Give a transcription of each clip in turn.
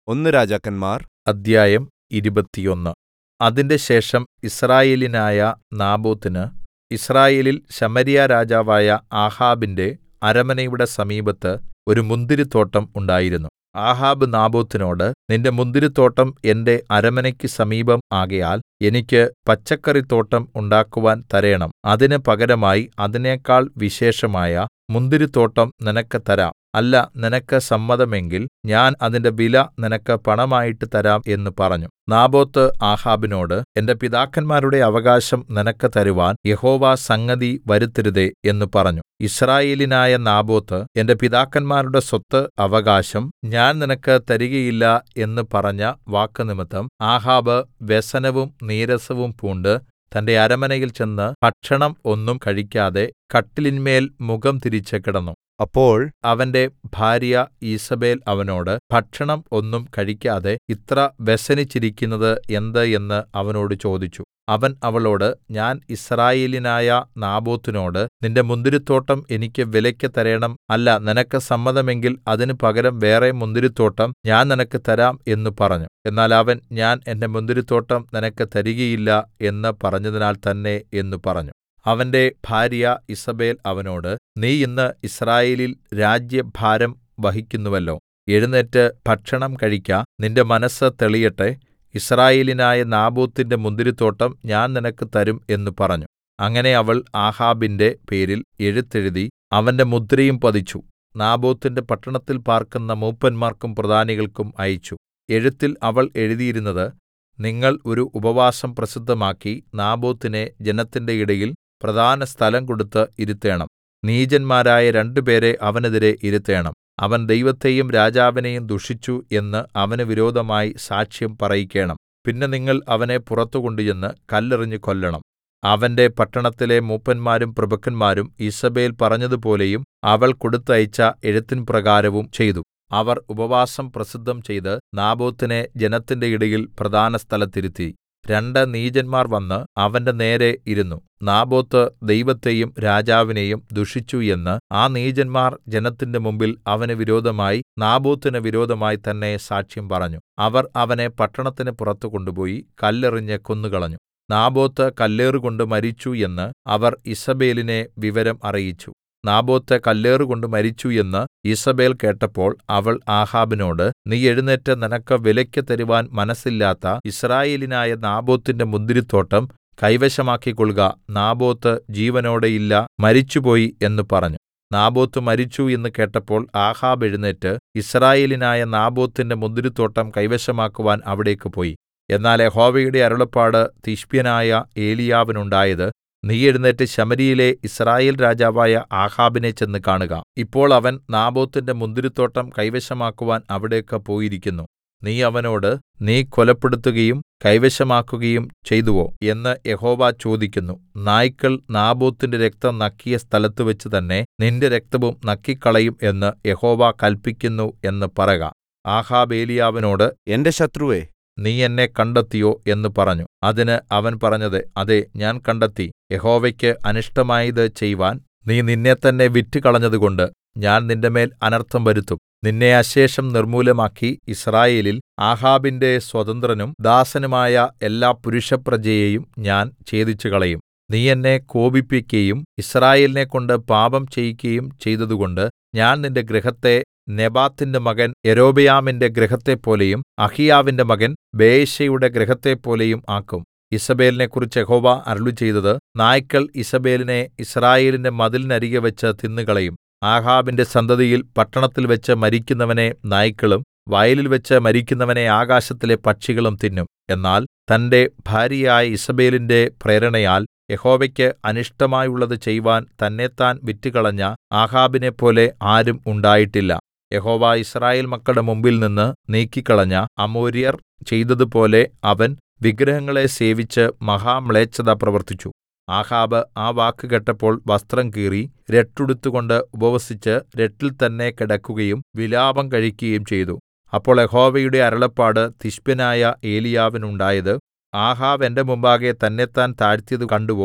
ഒന്ന് രാജാക്കന്മാർ അദ്ധ്യായം ഇരുപത്തിയൊന്ന് അതിന്റെ ശേഷം യിസ്രായേല്യനായ നാബോത്തിന് യിസ്രായേലിൽ ശമര്യാരാജാവായ ആഹാബിന്റെ അരമനയുടെ സമീപത്ത് ഒരു മുന്തിരിത്തോട്ടം ഉണ്ടായിരുന്നു ആഹാബ് നാബോത്തിനോട് നിന്റെ മുന്തിരിത്തോട്ടം എന്റെ അരമനയ്ക്ക് സമീപം ആകയാൽ എനിക്ക് പച്ചക്കറിത്തോട്ടം ഉണ്ടാക്കുവാൻ തരേണം അതിന് പകരമായി അതിനേക്കാൾ വിശേഷമായ മുന്തിരിത്തോട്ടം നിനക്ക് തരാം അല്ല നിനക്ക് സമ്മതമെങ്കിൽ ഞാൻ അതിന്റെ വില നിനക്ക് പണമായിട്ട് തരാം എന്ന് പറഞ്ഞു നാബോത്ത് ആഹാബിനോട് എന്റെ പിതാക്കന്മാരുടെ അവകാശം നിനക്ക് തരുവാൻ യഹോവ സംഗതി വരുത്തരുതേ എന്ന് പറഞ്ഞു യിസ്രായേല്യനായ നാബോത്ത് എന്റെ പിതാക്കന്മാരുടെ സ്വത്ത് അവകാശം ഞാൻ നിനക്ക് തരികയില്ല എന്ന് പറഞ്ഞ വാക്കുനിമിത്തം ആഹാബ് വ്യസനവും നീരസവും പൂണ്ട് തന്റെ അരമനയിൽ ചെന്ന് ഭക്ഷണം ഒന്നും കഴിക്കാതെ കട്ടിലിന്മേൽ മുഖം തിരിച്ച് കിടന്നു അപ്പോൾ അവന്റെ ഭാര്യ ഈസബേൽ അവനോട് ഭക്ഷണം ഒന്നും കഴിക്കാതെ ഇത്ര വ്യസനിച്ചിരിക്കുന്നത് എന്ത് എന്ന് അവനോട് ചോദിച്ചു അവൻ അവളോട് ഞാൻ യിസ്രായേല്യനായ നാബോത്തിനോട് നിന്റെ മുന്തിരിത്തോട്ടം എനിക്ക് വിലയ്ക്ക് തരേണം അല്ല നിനക്ക് സമ്മതമെങ്കിൽ അതിന് പകരം വേറെ മുന്തിരിത്തോട്ടം ഞാൻ നിനക്ക് തരാം എന്ന് പറഞ്ഞു എന്നാൽ അവൻ ഞാൻ എന്റെ മുന്തിരിത്തോട്ടം നിനക്ക് തരികയില്ല എന്ന് പറഞ്ഞതിനാൽ തന്നെ എന്ന് പറഞ്ഞു അവന്റെ ഭാര്യ ഇസബേൽ അവനോട് നീ ഇന്ന് യിസ്രായേലിൽ രാജ്യഭാരം വഹിക്കുന്നുവല്ലോ എഴുന്നേറ്റ് ഭക്ഷണം കഴിക്ക നിന്റെ മനസ്സ് തെളിയട്ടെ യിസ്രായേല്യനായ നാബോത്തിന്റെ മുന്തിരിത്തോട്ടം ഞാൻ നിനക്ക് തരും എന്ന് പറഞ്ഞു അങ്ങനെ അവൾ ആഹാബിന്റെ പേരിൽ എഴുത്തെഴുതി അവന്റെ മുദ്രയും പതിച്ചു നാബോത്തിന്റെ പട്ടണത്തിൽ പാർക്കുന്ന മൂപ്പന്മാർക്കും പ്രധാനികൾക്കും അയച്ചു എഴുത്തിൽ അവൾ എഴുതിയിരുന്നത് നിങ്ങൾ ഒരു ഉപവാസം പ്രസിദ്ധമാക്കി നാബോത്തിനെ ജനത്തിന്റെ ഇടയിൽ പ്രധാന സ്ഥലം കൊടുത്ത് ഇരുത്തേണം നീചന്മാരായ രണ്ടുപേരെ അവനെതിരെ ഇരുത്തേണം അവൻ ദൈവത്തെയും രാജാവിനെയും ദുഷിച്ചു എന്ന് അവന് വിരോധമായി സാക്ഷ്യം പറയിക്കേണം പിന്നെ നിങ്ങൾ അവനെ പുറത്തു കൊണ്ടുചെന്ന് കല്ലെറിഞ്ഞ് കൊല്ലണം അവന്റെ പട്ടണത്തിലെ മൂപ്പന്മാരും പ്രഭുക്കന്മാരും ഈസബേൽ പറഞ്ഞതുപോലെയും അവൾ കൊടുത്തയച്ച എഴുത്തിൻ പ്രകാരവും ചെയ്തു അവർ ഉപവാസം പ്രസിദ്ധം ചെയ്ത് നാബോത്തിനെ ജനത്തിന്റെ ഇടയിൽ പ്രധാന സ്ഥലത്തിരുത്തി രണ്ട് നീചന്മാർ വന്ന് അവന്റെ നേരെ ഇരുന്നു നാബോത്ത് ദൈവത്തെയും രാജാവിനെയും ദുഷിച്ചു എന്ന് ആ നീചന്മാർ ജനത്തിന്റെ മുമ്പിൽ അവന് വിരോധമായി നാബോത്തിന് വിരോധമായി തന്നെ സാക്ഷ്യം പറഞ്ഞു അവർ അവനെ പട്ടണത്തിന് പുറത്തു കൊണ്ടുപോയി കല്ലെറിഞ്ഞ് കൊന്നുകളഞ്ഞു നാബോത്ത് കല്ലേറുകൊണ്ട് മരിച്ചു എന്ന് അവർ ഇസബേലിനെ വിവരം അറിയിച്ചു നാബോത്ത് കല്ലേറുകൊണ്ട് മരിച്ചു എന്ന് ഈസബേൽ കേട്ടപ്പോൾ അവൾ ആഹാബിനോട് നീ എഴുന്നേറ്റ് നിനക്ക് വിലയ്ക്ക് തരുവാൻ മനസ്സില്ലാത്ത യിസ്രായേലിനായ നാബോത്തിന്റെ മുന്തിരിത്തോട്ടം കൈവശമാക്കിക്കൊള്ളുക നാബോത്ത് ജീവനോടെ ഇല്ല മരിച്ചുപോയി എന്ന് പറഞ്ഞു നാബോത്ത് മരിച്ചു എന്ന് കേട്ടപ്പോൾ ആഹാബ് എഴുന്നേറ്റ് യിസ്രായേലിനായ നാബോത്തിന്റെ മുന്തിരിത്തോട്ടം കൈവശമാക്കുവാൻ അവിടേക്ക് പോയി എന്നാൽ യഹോവയുടെ അരുളപ്പാട് തിശ്ബ്യനായ ഏലിയാവിനുണ്ടായത് നീ എഴുന്നേറ്റ് ശമര്യയിലെ യിസ്രായേൽ രാജാവായ ആഹാബിനെ ചെന്ന് കാണുക ഇപ്പോൾ അവൻ നാബോത്തിന്റെ മുന്തിരിത്തോട്ടം കൈവശമാക്കുവാൻ അവിടേക്ക് പോയിരിക്കുന്നു നീ അവനോട് നീ കൊലപ്പെടുത്തുകയും കൈവശമാക്കുകയും ചെയ്തുവോ എന്ന് യഹോവ ചോദിക്കുന്നു നായ്ക്കൾ നാബോത്തിന്റെ രക്തം നക്കിയ സ്ഥലത്തുവെച്ച് തന്നെ നിന്റെ രക്തവും നക്കിക്കളയും എന്ന് യഹോവ കല്പിക്കുന്നു എന്ന് പറക ആഹാബ് ഏലിയാവിനോട് എന്റെ ശത്രുവേ നീ എന്നെ കണ്ടെത്തിയോ എന്ന് പറഞ്ഞു അതിന് അവൻ പറഞ്ഞത് അതെ ഞാൻ കണ്ടെത്തി യഹോവയ്ക്ക് അനിഷ്ടമായത് ചെയ്വാൻ നീ നിന്നെ തന്നെ വിറ്റുകളഞ്ഞതുകൊണ്ട് ഞാൻ നിന്റെമേൽ അനർത്ഥം വരുത്തും നിന്നെ അശേഷം നിർമൂലമാക്കി യിസ്രായേലിൽ ആഹാബിന്റെ സ്വതന്ത്രനും ദാസനുമായ എല്ലാ പുരുഷപ്രജയെയും ഞാൻ ഛേദിച്ചുകളയും നീ എന്നെ കോപിപ്പിക്കയും യിസ്രായേലിനെക്കൊണ്ട് പാപം ചെയ്യിക്കയും ചെയ്തതുകൊണ്ട് ഞാൻ നിന്റെ ഗൃഹത്തെ നെബാത്തിന്റെ മകൻ യൊരോബെയാമിന്റെ ഗൃഹത്തെപ്പോലെയും അഹിയാവിന്റെ മകൻ ബയെശയുടെ ഗൃഹത്തെപ്പോലെയും ആക്കും ഇസബേലിനെക്കുറിച്ച് യഹോവ അരുളിച്ചെയ്തത് നായ്ക്കൾ ഇസബേലിനെ യിസ്രായേലിന്റെ മതിലിനരികെ വെച്ച് തിന്നുകളയും ആഹാബിന്റെ സന്തതിയിൽ പട്ടണത്തിൽ വെച്ച് മരിക്കുന്നവനെ നായ്ക്കളും വയലിൽ വെച്ച് മരിക്കുന്നവനെ ആകാശത്തിലെ പക്ഷികളും തിന്നും എന്നാൽ തന്റെ ഭാര്യയായ ഇസബേലിന്റെ പ്രേരണയാൽ യഹോവയ്ക്ക് അനിഷ്ടമായുള്ളത് ചെയ്വാൻ തന്നെത്താൻ വിറ്റുകളഞ്ഞ ആഹാബിനെപ്പോലെ ആരും ഉണ്ടായിട്ടില്ല യഹോവ യിസ്രായേൽ മക്കളുടെ മുമ്പിൽ നിന്ന് നീക്കിക്കളഞ്ഞ അമോര്യർ ചെയ്തതുപോലെ അവൻ വിഗ്രഹങ്ങളെ സേവിച്ച് മഹാമ്ലേച്ഛത പ്രവർത്തിച്ചു ആഹാബ് ആ വാക്ക് കേട്ടപ്പോൾ വസ്ത്രം കീറി രട്ടുടുത്തുകൊണ്ട് ഉപവസിച്ച് രട്ടിൽ തന്നെ കിടക്കുകയും വിലാപം കഴിക്കുകയും ചെയ്തു അപ്പോൾ യഹോവയുടെ അരുളപ്പാട് തിശ്ബ്യനായ ഏലിയാവിനുണ്ടായത് ആഹാബ് എന്റെ മുമ്പാകെ തന്നെത്താൻ താഴ്ത്തിയത് കണ്ടുവോ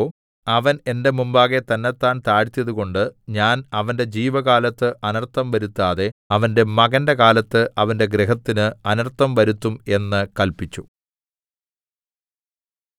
അവൻ എന്റെ മുമ്പാകെ തന്നെത്താൻ താഴ്ത്തിയതുകൊണ്ട് ഞാൻ അവന്റെ ജീവകാലത്ത് അനർത്ഥം വരുത്താതെ അവന്റെ മകന്റെ കാലത്ത് അവന്റെ ഗൃഹത്തിന് അനർത്ഥം വരുത്തും എന്ന് കല്പിച്ചു